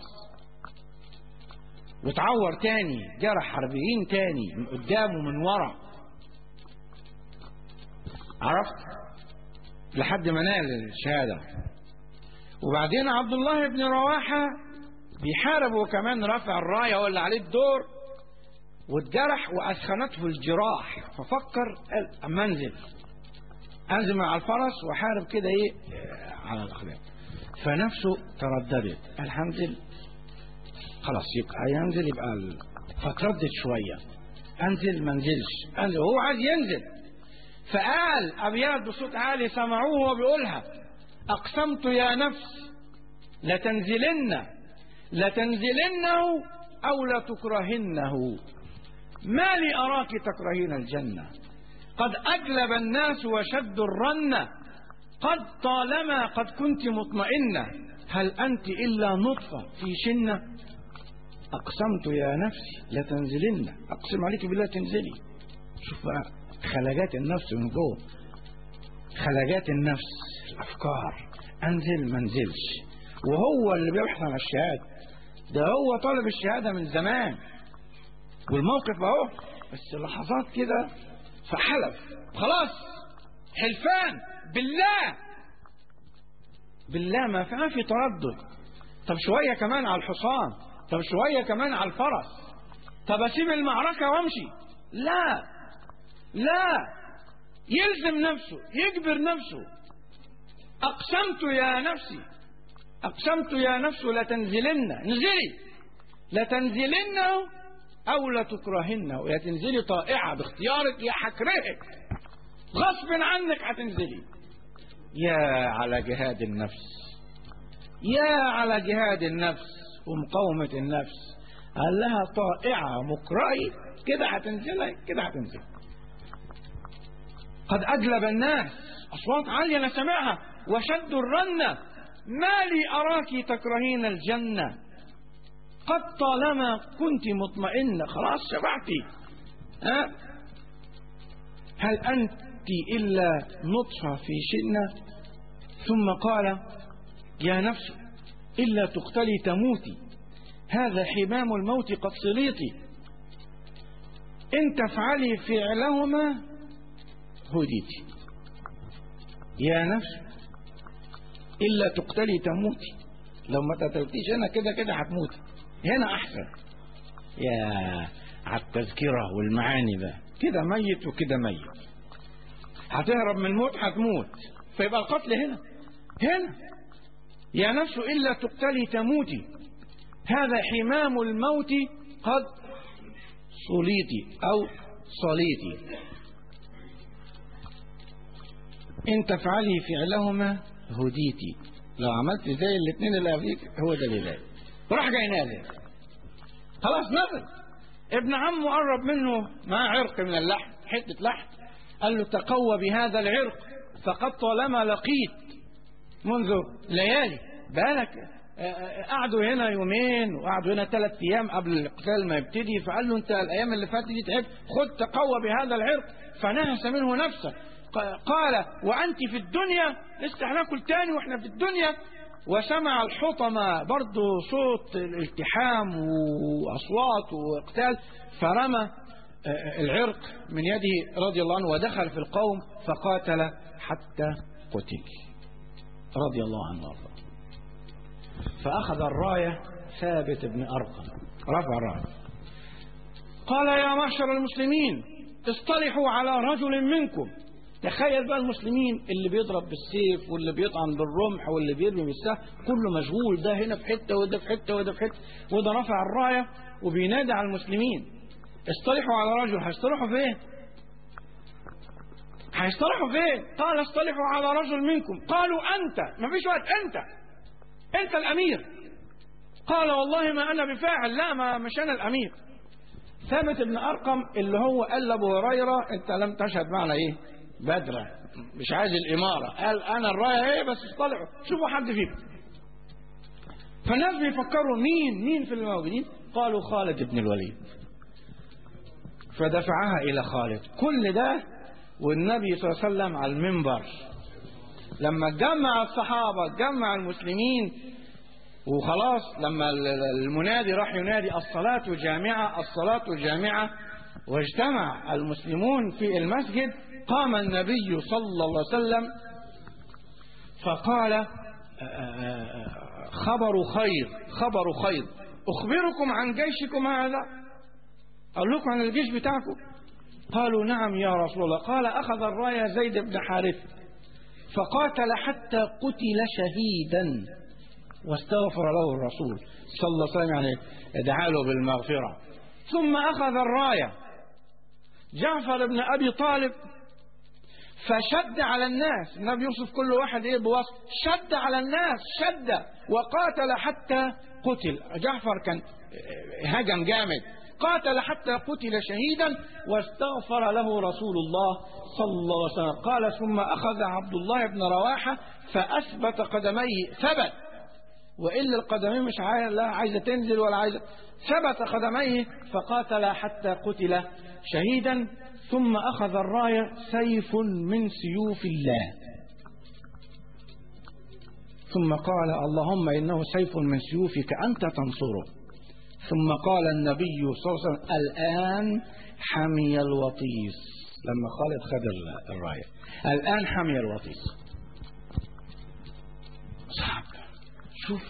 وتعور تاني جرح أربعين تاني من قدام ومن ورا عرفت لحد ما نال الشهادة وبعدين عبد الله بن رواحة بيحارب وكمان رفع الراية ولا عليه الدور واتجرح وأثخنته الجراح ففكر قال أما أنزل أنزل من على الفرس وحارب كده إيه آه، على الأقدام فنفسه ترددت قال هنزل خلاص يبقى ينزل يبقى ال- فتردد شوية أنزل ما انزلش أنزل هو عايز ينزل فقال أبيات بصوت عالي سمعوه وهو بيقولها أقسمت يا نفس لتنزلن لتنزلنه أو لتكرهنه ما لي أراك تكرهين الجنة قد أجلب الناس وشدوا الرنة قد طالما قد كنت مطمئنة هل أنت إلا نطفة في شنة أقسمت يا نفسي لتنزلن أقسم عليك بالله تنزلي شوف بقى خلاجات النفس من جوه خلاجات النفس الأفكار أنزل ما انزلش وهو اللي بيبحث عن الشهادة ده هو طالب الشهادة من زمان والموقف اهو بس لحظات كده فحلف خلاص حلفان بالله بالله ما في ما في تردد طب شوية كمان على الحصان طب شوية كمان على الفرس طب اسيب المعركة وامشي لا لا يلزم نفسه يجبر نفسه اقسمت يا نفسي اقسمت يا نفس لتنزلن انزلي لتنزلنه او لتكرهنه يا تنزلي طائعه باختيارك يا حكرهك غصب عنك هتنزلي يا على جهاد النفس يا على جهاد النفس ومقاومة النفس قال لها طائعة مكرهي كده هتنزلي كده هتنزلي قد أجلب الناس أصوات عالية أنا سامعها وشدوا الرنة ما لي أراك تكرهين الجنة قد طالما كنت مطمئنة خلاص شبعتي ها هل أنت إلا نطفة في شئنا ثم قال يا نفس إلا تقتلي تموتي هذا حمام الموت قد صليتي إن تفعلي فعلهما هديتي يا نفس إلا تقتلي تموتي لو ما قتلتيش أنا كده كده هتموتي هنا أحسن يا على التذكرة والمعاني ده كده ميت وكده ميت هتهرب من الموت هتموت فيبقى القتل هنا هنا يا نفس إلا تقتلي تموتي هذا حمام الموت قد صليتي أو صليتي إن تفعلي فعلهما هديتي لو عملت زي الاثنين اللي قبليك هو ده اللي لاقي وراح جاي نازل خلاص نزل ابن عمه قرب منه معاه عرق من اللحم حتة لحم قال له تقوى بهذا العرق فقد طالما لقيت منذ ليالي بالك قعدوا هنا يومين وقعدوا هنا ثلاث ايام قبل القتال ما يبتدي فقال له انت الايام اللي فاتت دي تعبت خد تقوى بهذا العرق فنهس منه نفسه قال وانت في الدنيا لسه هناكل تاني واحنا في الدنيا وسمع الحطمة برضه صوت الالتحام واصوات وقتال فرمى العرق من يده رضي الله عنه ودخل في القوم فقاتل حتى قتل رضي الله عنه وارضاه فأخذ الراية ثابت بن أرقم رفع الراية قال يا معشر المسلمين اصطلحوا على رجل منكم تخيل بقى المسلمين اللي بيضرب بالسيف واللي بيطعن بالرمح واللي بيرمي بالسهم كله مشغول ده هنا في حته وده في حته وده في حته وده رفع الرايه وبينادي على المسلمين اصطلحوا على رجل هيصطلحوا فين؟ هيصطلحوا فين؟ قال اصطلحوا على رجل منكم قالوا انت ما فيش وقت انت انت الامير قال والله ما انا بفاعل لا ما مش انا الامير ثابت بن ارقم اللي هو قال لابو هريره انت لم تشهد معنا ايه بدرة مش عايز الاماره قال انا الرايه ايه بس اصطلحوا شوفوا حد فيكم فالناس بيفكروا مين مين في الموجودين قالوا خالد بن الوليد فدفعها الى خالد كل ده والنبي صلى الله عليه وسلم على المنبر لما جمع الصحابة جمع المسلمين وخلاص لما المنادي راح ينادي الصلاة جامعة الصلاة جامعة واجتمع المسلمون في المسجد قام النبي صلى الله عليه وسلم فقال خبر خير خبر خير أخبركم عن جيشكم هذا أقول لكم عن الجيش بتاعكم قالوا نعم يا رسول الله قال أخذ الراية زيد بن حارث فقاتل حتى قتل شهيدا واستغفر له الرسول صلى الله عليه وسلم يعني دعا له بالمغفرة ثم أخذ الراية جعفر بن أبي طالب فشد على الناس النبي يوصف كل واحد ايه بوصف شد على الناس شد وقاتل حتى قتل جعفر كان هجم جامد قاتل حتى قتل شهيدا واستغفر له رسول الله صلى الله عليه وسلم قال ثم أخذ عبد الله بن رواحة فأثبت قدميه ثبت وإلا القدمين مش عايزة لا عايزة تنزل ولا عايزة ثبت قدميه فقاتل حتى قتل شهيدا ثم أخذ الراية سيف من سيوف الله ثم قال اللهم إنه سيف من سيوفك أنت تنصره ثم قال النبي صلى الله عليه وسلم الآن حمي الوطيس لما خالد خد الراية الآن حمي الوطيس صعب شوف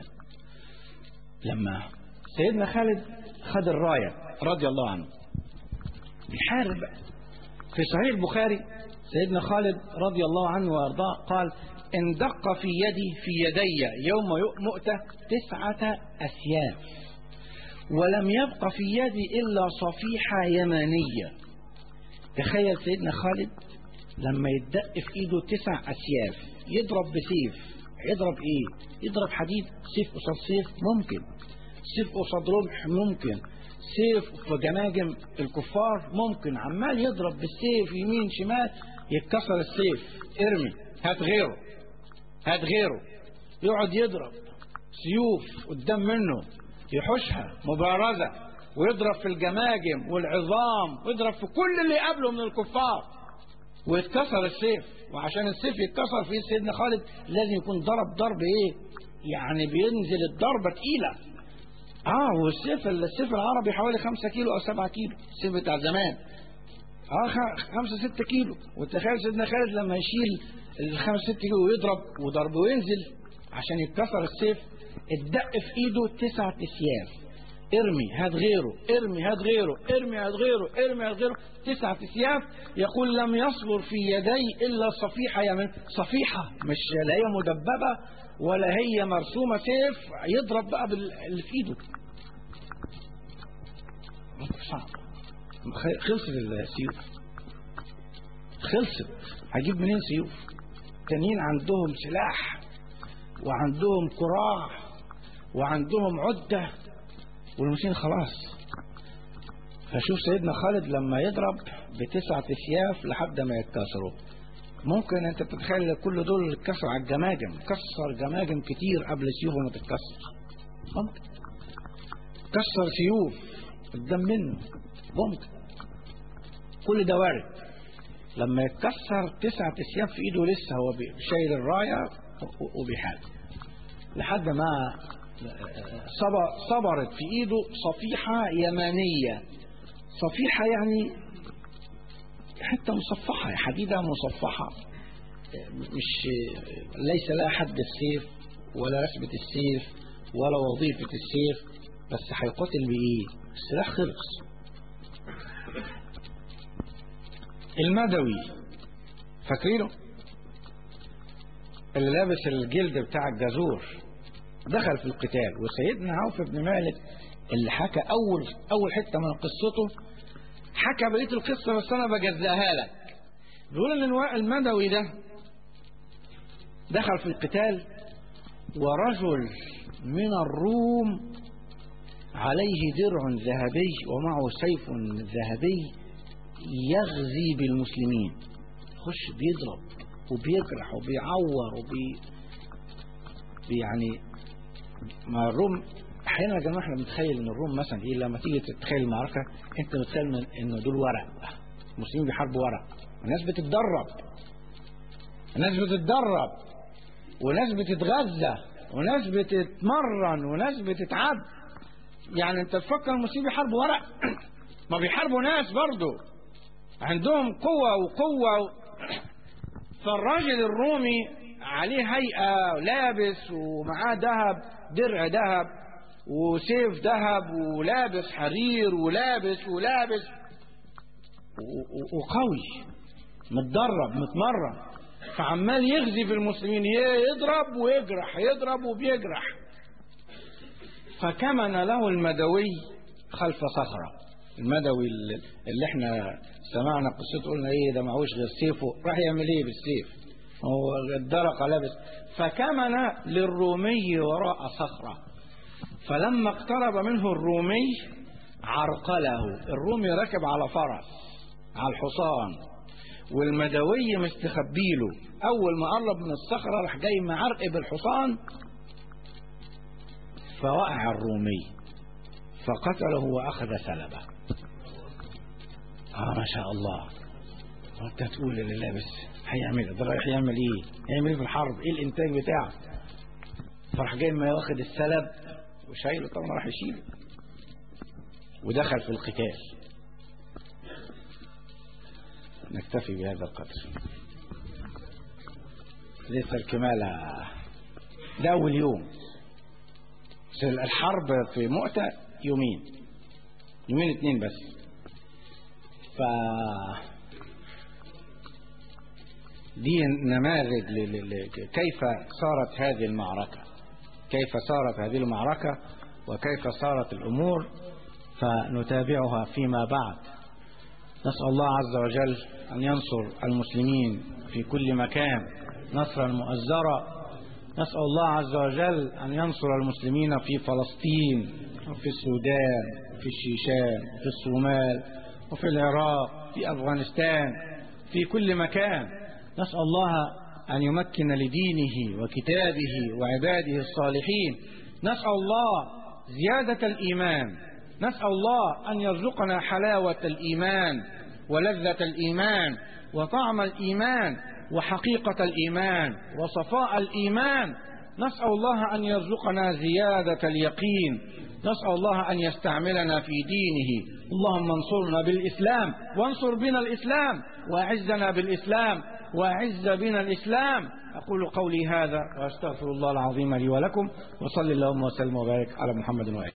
لما سيدنا خالد خد الراية رضي الله عنه بيحارب في صحيح البخاري سيدنا خالد رضي الله عنه وارضاه قال ان دق في يدي في يدي يوم مؤتة تسعة أسياف ولم يبق في يدي إلا صفيحة يمانية تخيل سيدنا خالد لما يدق في إيده تسع أسياف يضرب بسيف يضرب إيه يضرب حديد سيف قصاد سيف ممكن سيف قصاد رمح ممكن سيف في جماجم الكفار ممكن عمال يضرب بالسيف يمين شمال يتكسر السيف ارمي هات غيره هات غيره يقعد يضرب سيوف قدام منه يحوشها مبارزة ويضرب في الجماجم والعظام ويضرب في كل اللي يقابله من الكفار ويتكسر السيف وعشان السيف يتكسر فيه سيدنا خالد لازم يكون ضرب ضرب ايه يعني بينزل الضربة تقيلة اه والسيف السيف العربي حوالي خمسة كيلو او سبعة كيلو السيف بتاع زمان اه خمسة ستة كيلو وتخيل سيدنا خالد لما يشيل الخمسة ستة كيلو ويضرب وضربه وينزل عشان يتكسر السيف الدق في ايده تسعة اسياف ارمي هات غيره ارمي هات غيره ارمي هات غيره ارمي هات غيره تسعة اسياف يقول لم يصبر في يدي الا صفيحة يمن صفيحة مش لا هي مدببة ولا هي مرسومة سيف يضرب بقى باللي في ايده صعب خلصت السيوف خلصت هجيب منين سيوف تانيين عندهم سلاح وعندهم كراع وعندهم عدة والمسلمين خلاص فشوف سيدنا خالد لما يضرب بتسعة اسياف لحد ما يتكسروا ممكن انت تتخيل كل دول اتكسروا على الجماجم كسر جماجم كتير قبل سيوفه ما تتكسر ممكن كسر سيوف قدام منه ممكن كل ده وارد لما يتكسر تسعة اسياف في ايده لسه هو بي- شايل الراية و- وبيحارب لحد ما صبر صبرت في ايده صفيحة يمانية صفيحة يعني حتة مصفحة حديدة مصفحة مش ليس لها حد السيف ولا رسمة السيف ولا وظيفة السيف بس هيقاتل بإيه؟ السلاح خلص المدوي فاكرينه؟ اللي لابس الجلد بتاع الجزور دخل في القتال وسيدنا عوف بن مالك اللي حكى اول اول حته من قصته حكى بقيه القصه بس انا بجزاها لك بيقول ان الوا- المدوي ده دخل في القتال ورجل من الروم عليه درع ذهبي ومعه سيف ذهبي يغزي بالمسلمين خش بيضرب وبيجرح وبيعور وبي بي- يعني ما الروم احيانا يا جماعه احنا بنتخيل ان الروم مثلا ايه لما تيجي تتخيل المعركه انت بتتخيل من- ان دول ورق المسلمين بيحاربوا ورق الناس بتتدرب الناس بتتدرب وناس بتتغذى وناس بتتمرن وناس بتتعب يعني انت تفكر المسلمين بيحاربوا ورق ما بيحاربوا ناس برضو عندهم قوة وقوة و... فالراجل الرومي عليه هيئة لابس ومعاه ذهب درع ذهب وسيف ذهب ولابس حرير ولابس ولابس و- و- وقوي متدرب متمرن فعمال يغزي في المسلمين ي- يضرب ويجرح يضرب وبيجرح فكمن له المدوي خلف صخرة المدوي اللي اللي احنا سمعنا قصته قلنا ايه ده معهوش غير سيفه راح يعمل ايه بالسيف هو الدرق لابس فكمن للرومي وراء صخرة فلما اقترب منه الرومي عرقله الرومي ركب على فرس على الحصان والمدوي مستخبيله اول ما قرب من الصخرة راح جاي معرقب الحصان فوقع الرومي فقتله واخذ سلبه اه ما شاء الله وانت تقول اللي لابس هيعمل ده رايح يعمل ايه هيعمل ايه في الحرب ايه الانتاج بتاعه فراح جاي ما واخد السلب وشايله طبعا راح يشيله ودخل في القتال نكتفي بهذا القدر لسه الكمالة ده أول يوم بس الحرب في مؤتة يومين يومين اتنين بس ف دي نماذج ل... ل... ل... كيف صارت هذه المعركة كيف صارت هذه المعركة وكيف صارت الأمور فنتابعها فيما بعد نسأل الله عز وجل أن ينصر المسلمين في كل مكان نصرا مؤزرا نسأل الله عز وجل أن ينصر المسلمين في فلسطين وفي السودان وفي الشيشان وفي الصومال وفي العراق في أفغانستان في كل مكان نسأل الله أن يمكن لدينه وكتابه وعباده الصالحين نسأل الله زيادة الإيمان نسأل الله أن يرزقنا حلاوة الإيمان ولذة الإيمان وطعم الإيمان وحقيقة الإيمان وصفاء الإيمان نسأل الله أن يرزقنا زيادة اليقين نسأل الله أن يستعملنا في دينه اللهم انصرنا بالإسلام وانصر بنا الإسلام وأعزنا بالإسلام وأعز بنا الإسلام أقول قولي هذا وأستغفر الله العظيم لي ولكم وصل اللهم وسلم وبارك على محمد وآله